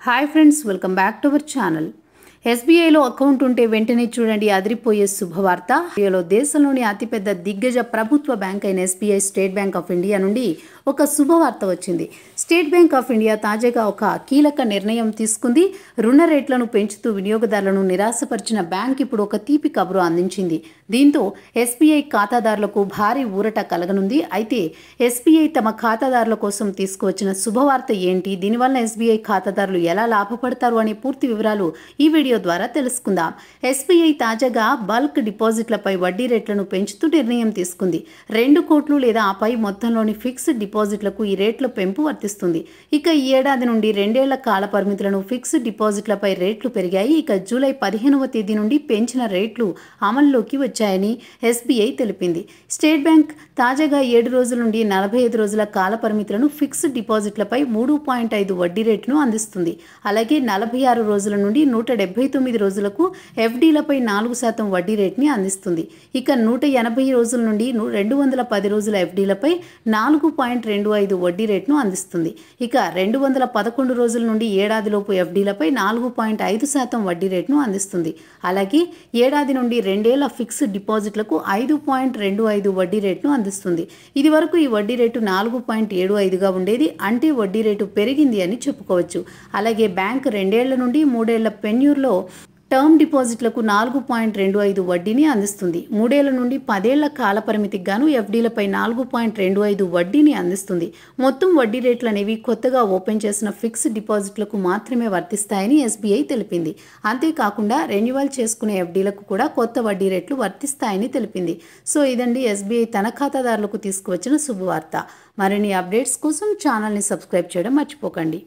hi friends welcome back to our channel ఎస్బీఐలో account ఉంటే వెంటనే చూడండి అదిరిపోయే శుభవార్త ఇండియాలో దేశంలోని అతిపెద్ద దిగ్గజ ప్రభుత్వ బ్యాంక్ అయిన SBI state bank of India నుండి ఒక శుభవార్త వచ్చింది స్టేట్ బ్యాంక్ ఆఫ్ ఇండియా తాజాగా ఒక కీలక నిర్ణయం తీసుకుంది రుణ రేట్లను పెంచుతూ వినియోగదారులను నిరాశపరిచిన బ్యాంక్ ఇప్పుడు ఒక తీపి కబురు అందించింది దీంతో ఎస్బీఐ ఖాతాదారులకు భారీ ఊరట కలగనుంది అయితే ఎస్బీఐ తమ ఖాతాదారుల కోసం తీసుకువచ్చిన శుభవార్త ఏంటి దీనివల్ల ఎస్బీఐ ఖాతాదారులు ఎలా లాభపడతారు అనే పూర్తి వివరాలు ఈ వీడియో ద్వారా తెలుసుకుందాం ఎస్బీఐ తాజాగా బల్క్ డిపాజిట్లపై వడ్డీ రేట్లను పెంచుతూ నిర్ణయం తీసుకుంది రెండు కోట్లు లేదా ఆపై మొత్తంలోని ఫిక్స్డ్ డిపాజిట్లకు ఈ రేట్ల పెంపు వర్తిస్తుంది ఇక ఈ ఏడాది నుండి రెండేళ్ల కాల పరిమితులను ఫిక్స్డ్ డిపాజిట్లపై రేట్లు పెరిగాయి ఇక జూలై పదిహేనవ తేదీ నుండి పెంచిన రేట్లు అమల్లోకి వచ్చాయని ఎస్బీఐ తెలిపింది స్టేట్ బ్యాంక్ తాజాగా ఏడు రోజుల నుండి నలభై ఐదు రోజుల కాల పరిమితులను ఫిక్స్డ్ డిపాజిట్లపై మూడు పాయింట్ ఐదు వడ్డీ రేటును అందిస్తుంది అలాగే నలభై ఆరు రోజుల నుండి నూట డెబ్బై తొమ్మిది రోజులకు ఎఫ్డీలపై నాలుగు శాతం వడ్డీ రేట్ని అందిస్తుంది ఇక నూట ఎనభై రోజుల నుండి ను- రెండు వందల పది రోజుల ఎఫ్డీలపై నాలుగు పాయింట్ రెండు ఐదు వడ్డీ రేటును అందిస్తుంది ఇక రెండు వందల పదకొండు రోజుల నుండి ఏడాదిలోపు ఎఫ్డీలపై నాలుగు పాయింట్ ఐదు శాతం వడ్డీ రేటును అందిస్తుంది అలాగే ఏడాది నుండి రెండేళ్ల ఫిక్స్డ్ డిపాజిట్లకు ఐదు పాయింట్ రెండు ఐదు వడ్డీ రేటును అందిస్తుంది ఇది వరకు ఈ వడ్డీ రేటు నాలుగు పాయింట్ ఏడు ఐదుగా ఉండేది అంటే వడ్డీ రేటు పెరిగింది అని చెప్పుకోవచ్చు అలాగే బ్యాంక్ రెండేళ్ల నుండి మూడేళ్ల పెన్యూర్లో టర్మ్ డిపాజిట్లకు నాలుగు పాయింట్ రెండు ఐదు వడ్డీని అందిస్తుంది మూడేళ్ల నుండి పదేళ్ల కాల పరిమితికి గాను ఎఫ్డీలపై నాలుగు పాయింట్ రెండు ఐదు వడ్డీని అందిస్తుంది మొత్తం వడ్డీ రేట్లు అనేవి కొత్తగా ఓపెన్ చేసిన ఫిక్స్డ్ డిపాజిట్లకు మాత్రమే వర్తిస్తాయని ఎస్బీఐ తెలిపింది అంతేకాకుండా రెన్యువల్ చేసుకునే ఎఫ్డీలకు కూడా కొత్త వడ్డీ రేట్లు వర్తిస్తాయని తెలిపింది సో ఇదండి ఎస్బీఐ తన ఖాతాదారులకు తీసుకువచ్చిన శుభవార్త మరిన్ని అప్డేట్స్ కోసం ఛానల్ని సబ్స్క్రైబ్ చేయడం మర్చిపోకండి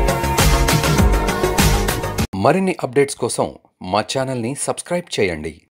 మరిన్ని అప్డేట్స్ కోసం మా ఛానల్ని సబ్స్క్రైబ్ చేయండి